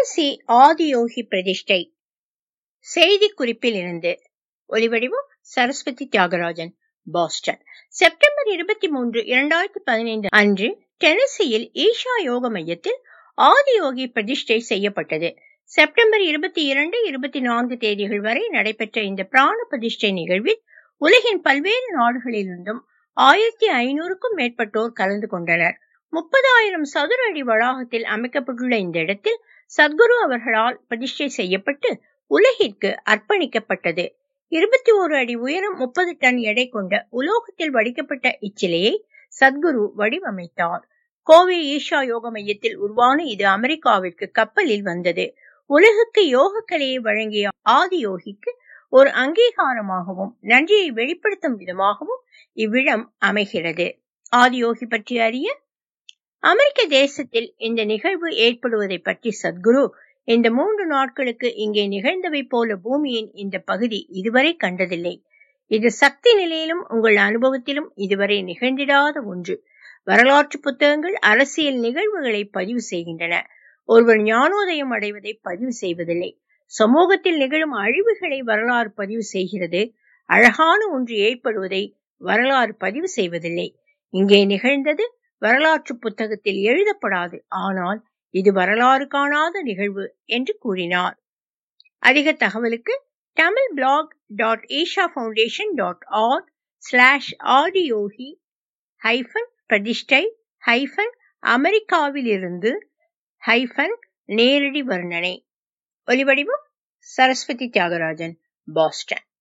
Tennessee Adiyogi பிரதிஷ்டை செய்தி குறிப்பில் இருந்து ஒலிவடிவம் சரஸ்வதி தியாகராஜன் பாஸ்டன் செப்டம்பர் இருபத்தி மூன்று இரண்டாயிரத்தி பதினைந்து அன்று டெனசியில் ஈஷா யோக மையத்தில் ஆதியோகி பிரதிஷ்டை செய்யப்பட்டது செப்டம்பர் இருபத்தி இரண்டு இருபத்தி நான்கு தேதிகள் வரை நடைபெற்ற இந்த பிராண பிரதிஷ்டை நிகழ்வில் உலகின் பல்வேறு நாடுகளிலிருந்தும் ஆயிரத்தி ஐநூறுக்கும் மேற்பட்டோர் கலந்து கொண்டனர் முப்பதாயிரம் சதுர அடி வளாகத்தில் அமைக்கப்பட்டுள்ள இந்த இடத்தில் சத்குரு அவர்களால் பிரதிஷ்டை செய்யப்பட்டு உலகிற்கு அர்ப்பணிக்கப்பட்டது இருபத்தி ஓரு அடி உயரம் முப்பது டன் எடை கொண்ட உலோகத்தில் வடிக்கப்பட்ட இச்சிலையை சத்குரு வடிவமைத்தார் கோவை ஈஷா யோக மையத்தில் உருவான இது அமெரிக்காவிற்கு கப்பலில் வந்தது உலகுக்கு யோக கலையை வழங்கிய ஆதி யோகிக்கு ஒரு அங்கீகாரமாகவும் நன்றியை வெளிப்படுத்தும் விதமாகவும் இவ்விடம் அமைகிறது ஆதியோகி பற்றி அறிய அமெரிக்க தேசத்தில் இந்த நிகழ்வு ஏற்படுவதை பற்றி சத்குரு இந்த மூன்று நாட்களுக்கு இங்கே நிகழ்ந்தவை போல பூமியின் இந்த பகுதி இதுவரை கண்டதில்லை இது சக்தி நிலையிலும் உங்கள் அனுபவத்திலும் இதுவரை நிகழ்ந்திடாத ஒன்று வரலாற்று புத்தகங்கள் அரசியல் நிகழ்வுகளை பதிவு செய்கின்றன ஒருவர் ஞானோதயம் அடைவதை பதிவு செய்வதில்லை சமூகத்தில் நிகழும் அழிவுகளை வரலாறு பதிவு செய்கிறது அழகான ஒன்று ஏற்படுவதை வரலாறு பதிவு செய்வதில்லை இங்கே நிகழ்ந்தது வரலாற்று புத்தகத்தில் எழுதப்படாது ஆனால் இது வரலாறு காணாத நிகழ்வு என்று கூறினார் அதிக தகவலுக்கு Tamil blog dot Isha foundation dot org slash Adiyogi hyphen பிரதிஷ்டை ஹைஃபன் அமெரிக்காவிலிருந்து ஹைஃபன் நேரடி வர்ணனை ஒலிவடிவம் சரஸ்வதி தியாகராஜன் பாஸ்டன்